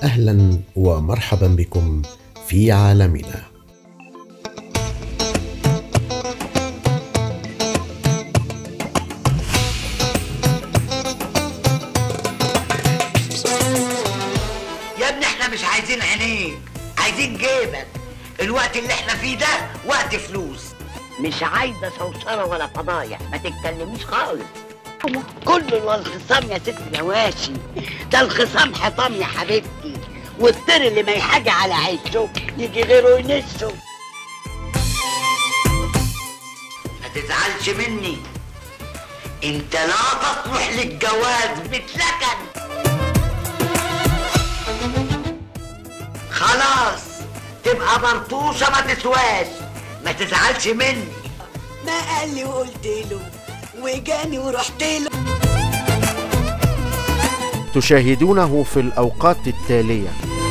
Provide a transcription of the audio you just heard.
واهلا ومرحبا بكم في عالمنا يا ابني احنا مش عايزين عينيك عايزين جيبك الوقت اللي احنا فيه ده وقت فلوس مش عايزه شوشره ولا فضايح ما تتكلميش خالص كله الخصام يا ست نواشي ده الخصام حطام يا حبيبتي والطير اللي ما يحاجي على عيشه يجي غيره ينشه ما تزعلش مني انت لا تصلح للجواز بتلكن خلاص تبقى مرطوشة ما تسواش ما تزعلش مني ما قال لي وقلت له وجاني ورحت له تشاهدونه في الأوقات التالية